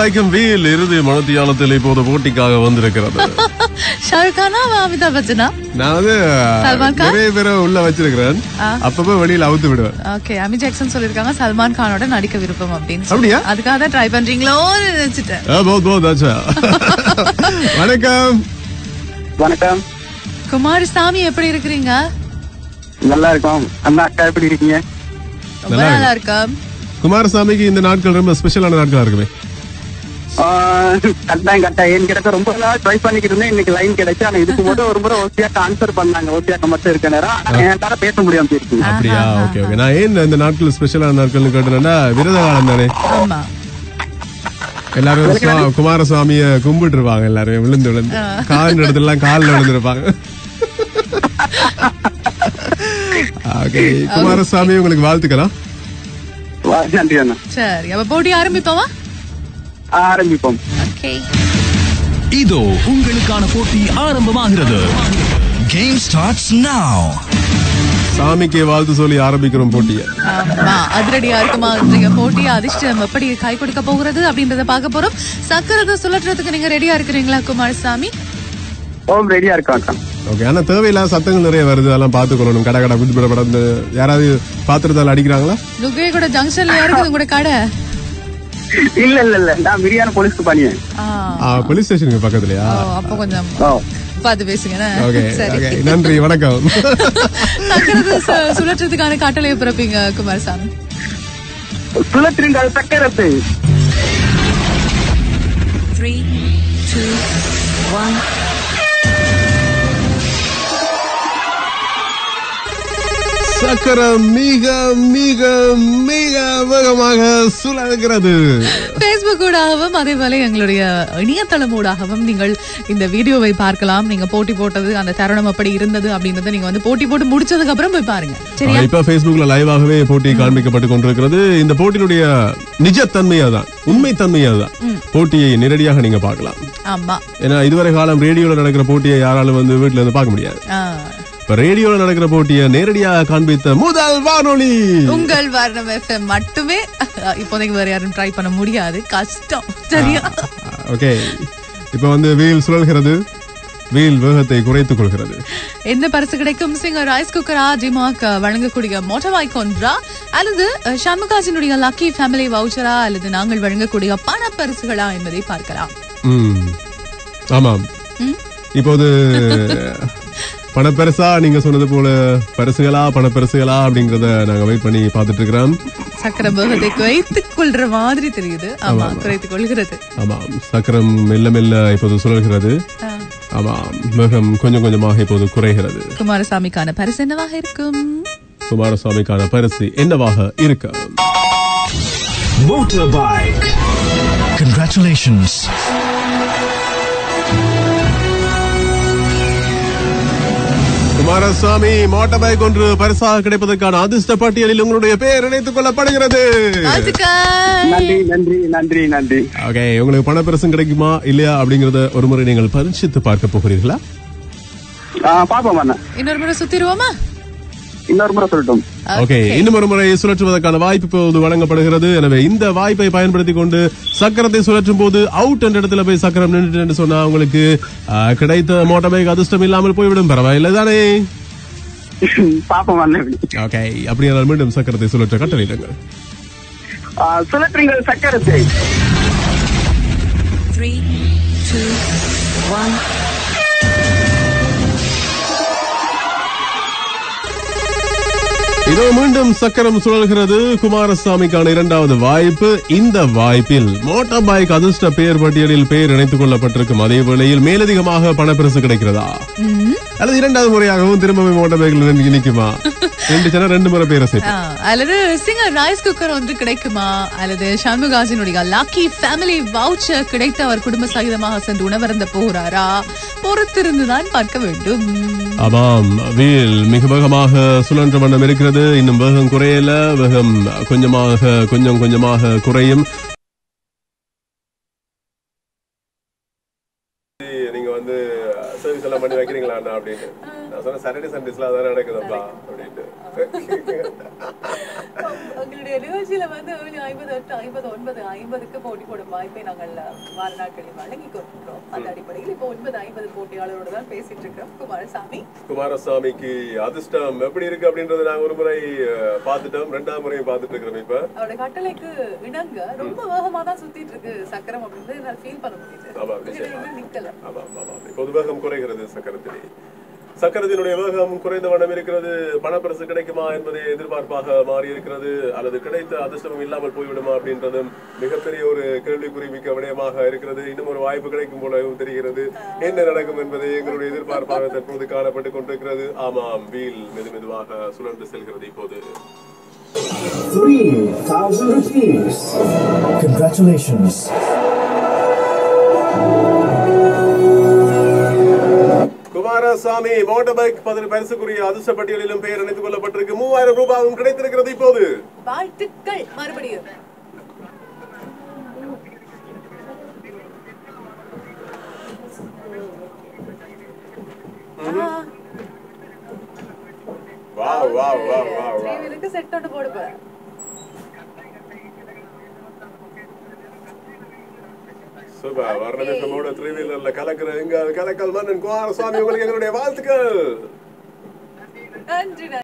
நடிக்கும் வீல் இறுதி மனத்தியாலத்தில் இப்போது போட்டிக்காக வந்திருக்கிறது ஷாருக் கானா அமிதாப் பச்சனா நான் வந்து சல்மான் கான்? நிறைய பேரை உள்ள வச்சிருக்கிறேன் ஆ. அப்பப்ப வெளியில அவுத்து விடுவேன் ஓகே அமி ஜாக்சன் சொல்லிருக்காங்க சல்மான் கானோட நடிக்க விருப்பம் அப்படின்னு சொல்லி. அப்படியா? அதுக்காக தான் ட்ரை பண்றீங்களோன்னு நினைச்சிட்டேன் ஆ, போத் போத் ஆச்சா வணக்கம் வணக்கம் குமாரசாமி எப்படி இருக்கிறீங்க நல்லா இருக்கோம் அண்ணா அக்கா எப்படி இருக்கீங்க ரொம்ப நல்லா இருக்கா குமாரசாமிக்கு இந்த நாட்கள் ரொம்ப ஸ்பெஷலான நாட்களா இருக்குமே ஆஹ் கட்டாயம் கட்டாயம் ஏன் கிடைக்க ரொம்ப நாள் ட்ரை பண்ணிக்கிட்டு இருந்தேன் இன்னைக்கு லைன் கிடைச்சு ஆனா இதுக்கு மட்டும் ஒரு முறை ஓசியாக்க ஆன்சர் பண்ணாங்க ஓசியாக்க மட்டும் இருக்க நேரம் ஆனா என்கிட்ட பேச முடியாம போயிருக்கு அப்படியா ஓகே ஓகே நான் ஏன் இந்த நாட்கள் ஸ்பெஷலான நாட்கள்னு கேட்டேன்னா விரத காலம் தானே ஆமா எல்லாரும் சுவா- குமாரசுவாமிய கும்பிட்டு இருப்பாங்க எல்லாரும் விழுந்து விழுந்து காலின் இடத்துல எல்லாம் காலில் விழுந்திருப்பாங்க ஓகே குமாரசாமி உங்களுக்கு வாழ்த்துக்கலாம் வா- நன்றி அண்ணா சரி அப்ப போட்டி ஆரம்பிப்போமா ஆரம்பிப்போம் ஓகே இதோ உங்களுக்கான போட்டி ஆரம்பமாகிறது கேம் ஸ்டார்ட்ஸ் நவ சாமிக்கு வாழ்த்து சொல்லி ஆரம்பிக்கிறோம் போட்டியை ஆமா அதிரடியா இருக்குமா இன்றைய போட்டி அதிர்ஷ்டம் எப்படி கை கொடுக்க போகிறது அப்படின்றத பார்க்க போறோம் சக்கரத்தை சுழற்றுறதுக்கு நீங்க ரெடியா இருக்கிறீங்களா குமாரசாமி ஓம் ரெடியா இருக்கோம் அக்கா ஓகே ஆனா தேவையில்லாத சத்தங்கள் நிறைய வருது அதெல்லாம் பார்த்துக்கொள்ளணும் கடை கடை புது படம் இந்த யாராவது பாத்திரத்தால் அடிக்கிறாங்களா துகை கூட ஜங்ஷன்ல இருக்குது உங்களோட கடை இல்ல இல்ல இல்ல நான் பிரியாணி போலீஸ்க்கு பண்ணியேன் ஆ, போலீஸ் ஸ்டேஷனுக்கு பக்கத்துலயா ஓ, அப்ப கொஞ்சம் ஓ பார்த்து பேசுங்க என்ன? ஓகே சரி ஓகே நன்றி வணக்கம் சக்கரத்தை சு- சுழற்றுறதுக்கான கட்டளையை பிறப்பீங்க குமாரசாமி சுழற்றிங்கள் சக்கரத்தை த்ரீ டூ ஒன் சக்கரம் மிக மிக மிக வேகமாக சுழல்கிறது பேஸ்புக் ஊடாகவும் அதே போல எங்களுடைய இணையதளம் ஊடாகவும் நீங்கள் இந்த வீடியோவை பார்க்கலாம் நீங்க போட்டி போட்டது அந்த தருணம் அப்படி இருந்தது அப்படின்றத நீங்க வந்து போட்டி போட்டு முடிச்சதுக்கு அப்புறம் போய் பாருங்க சரியா இப்ப Facebookல லைவாகவே போட்டி காண்பிக்கப்பட்டு கொண்டிருக்கிறது இந்த போட்டியினுடைய நிஜத்தன்மை அதான் உண்மை தன்மை அதுதான் போட்டியை நேரடியாக நீங்க பார்க்கலாம் ஆமா ஏன்னா இதுவரை காலம் ரேடியோல நடக்கிற போட்டியை யாராலும் வந்து வீட்டுல இருந்து பார்க்க முடியாது ஆ. இப்ப ரேடியோல நடக்கிற போட்டியை நேரடியாக காண்பித்த முதல் வானொலி உங்கள் வர்ணம் எஃப்எம் மட்டுமே இப்போதைக்கு வேற யாரும் ட்ரை பண்ண முடியாது கஷ்டம் சரியா ஓகே இப்ப வந்து வீல் சுழல்கிறது வீல் வேகத்தை குறைத்துக் கொள்கிறது என்ன பரிசு கிடைக்கும் சிங்கர் ரைஸ் குக்கரா டிமாக் வழங்கக்கூடிய மோட்டார் வாய்க் ஒன்றா அல்லது அஹ், சண்முகாஜினுடைய லக்கி ஃபேமிலி வவுச்சரா அல்லது நாங்கள் வழங்கக்கூடிய பண பரிசுகளா என்பதை பார்க்கலாம் ம். ஆமாம் ம்? இப்போது பணப்பெருசா நீங்க சொன்னது போல பரிசுகளா பணப்பெருசுகளா அப்படிங்கறத நாங்க வெயிட் பண்ணி பார்த்துட்டு இருக்கிறோம் சக்கர வேகத்தை குறைத்துக் கொள்ற மாதிரி தெரியுது ஆமா குறைத்துக் கொள்கிறது ஆமாம் சக்கரம் மெல்ல மெல்ல இப்போது சுழல்கிறது ஆ. ஆமாம் வேகம் கொஞ்சம் கொஞ்சமாக இப்போது குறைகிறது குமாரசாமிக்கான பரிசு என்னவாக இருக்கும் குமாரசுவாமிக்கான பரிசு என்னவாக இருக்க motor bike congratulations Kumaraswamy motor bike ஒன்று பரிசாக கிடைப்பதற்கான அதிர்ஷ்ட பட்டியலில் உங்களுடைய பெயர் இணைத்துக் கொள்ளப்படுகிறது வாழ்த்துக்கள் நன்றி நன்றி நன்றி நன்றி ஓகே உங்களுக்கு பணப்பரிசும் கிடைக்குமா இல்லையா அப்படிங்கறத ஒரு முறை நீங்கள் பரிசித்து பார்க்க போகிறீர்களா ஆஹ் பாப்போம் அண்ணா இன்னொரு முறை சுத்திருவோமா இன்னொரு முறை சொல்லட்டும் ஓகே இன்னும் ஒரு முறை சுழற்றுவதற்கான வாய்ப்பு இப்போது வழங்கப்படுகிறது எனவே இந்த வாய்ப்பை பயன்படுத்தி கொண்டு சக்கரத்தை சுழற்றும் போது அவுட் என்ற இடத்துல போய் சக்கரம் நின்றுட்டு சொன்னா உங்களுக்கு ஆ, கிடைத்த மோட்டார் பைக் அதிர்ஷ்டம் இல்லாமல் போய்விடும் பரவாயில்லை தானே பாப்போம் அண்ணா ஓகே அப்படியானால் மீண்டும் சக்கரத்தை சுழற்ற கட்டளையிடுங்கள் ஆஹ் சுழற்றுங்கள் சக்கரத்தை Three, two, one. இதோ மீண்டும் சக்கரம் சுழல்கிறது குமாரசாமிக்கான இரண்டாவது வாய்ப்பு இந்த வாய்ப்பில் மோட்டார் பைக் அதிர்ஷ்ட பெயர் பட்டியலில் பெயர் இணைத்துக் கொள்ளப்பட்டிருக்கும் அதே வேளையில் மேலதிகமாக பணப்பரிசு கிடைக்கிறதா அல்லது இரண்டாவது முறையாகவும் திரும்பவும் மோட்டார் பைக்கில் நிக்குமா ரெண்டு சேனா ரெண்டு முறை பேரை சேர்த்து ஆ, அல்லது சிங்கர் ரைஸ் குக்கர் ஒன்று கிடைக்குமா அல்லது சண்முகாஜினுடைய லாக்கி ஃபேமிலி வவுச்சர் கிடைத்து அவர் குடும்ப சகிதமாக சென்று உணவருந்த போகிறாரா பொறுத்திருந்துதான் பார்க்க வேண்டும் ஆமாம் வீல் மிக வேகமாக சுழன்ற வண்ணம் இருக்கிறது இன்னும் வேகம் குறையல வேகம் கொஞ்சமாக கொஞ்சம் கொஞ்சமாக குறையும் நீங்க வந்து சர்வீஸ் எல்லாம் பண்ணி வைக்கிறீங்களா அப்படின்னு நான் சொன்ன சாட்டர்டே சண்டேஸ்ல அதான் நடக்குதுப்பா அப்படின்ட்டு உங்களுடைய நிகழ்ச்சியில வந்து ஏழு ஐம்பது எட்டு ஐம்பது ஒன்பது ஐம்பதுக்கு போட்டி போடும் வாய்ப்பை நாங்கள் வார நாட்களில் வழங்கி கொண்டிருக்கிறோம் அந்த அடிப்படையில் இப்போ ஒன்பது ஐம்பது போட்டியாளரோடு தான் பேசிட்டு இருக்கிறோம் குமாரசாமி குமாரசாமிக்கு அதிர்ஷ்டம் எப்படி இருக்கு அப்படின்றத நாங்க ஒரு முறை அஹ், பார்த்துட்டோம் ரெண்டாம் முறையும் பார்த்துட்டு இருக்கிறோம் இப்ப அவரோட கட்டளைக்கு இணங்க ரொம்ப வேகமா தான் சுத்திட்டு இருக்கு சக்கரம் அப்படின்னு என்னால ஃபீல் பண்ண முடியுது ஆமா, நிச்சயமா. இன்னும் நிக்கல ஆமாம் ஆமாம் இப்போது வேகம் குறைகிறது சக்கரத்திலே சக்கரத்தினுடைய வேகம் குறைந்த வண்ணம் இருக்கிறது பணப்பரிசு கிடைக்குமா என்பதை எதிர்பார்ப்பாக மாறி இருக்கிறது அல்லது கிடைத்த அதிர்ஷ்டமும் இல்லாமல் போய்விடுமா அப்படின்றதும் மிகப்பெரிய ஒரு கேள்விக்குறி மிக்க விடயமாக இருக்கிறது இன்னும் ஒரு வாய்ப்பு கிடைக்கும் போலவும் தெரிகிறது என்ன நடக்கும் என்பதை எங்களுடைய எதிர்பார்ப்பாக தற்போது காணப்பட்டுக் கொண்டிருக்கிறது ஆமாம் வீல் மெது மெதுவாக சுழன்று செல்கிறது இப்போது 3,000 rupees. Congratulations. Kumarasamy motor bike பதில் பரிசுக்குரிய அதிர்ஷ்ட பட்டியலிலும் பெயர் இணைத்துக் கொள்ளப்பட்டிருக்கு மூவாயிரம் ரூபாயும் கிடைத்திருக்கிறது இப்போது வாழ்த்துக்கள் மறுபடியும் wow wow wow wow wow டிவிலுக்கு செட் ஒன்று போட போறேன் சூப்பர் வர்ணமிஷமோட த்ரீ வீலர்ல கலக்கிற எங்க கலக்கல் மன்னன் குமாரசாமி உங்களுக்கு எங்களுடைய வாழ்த்துக்கள் நன்றி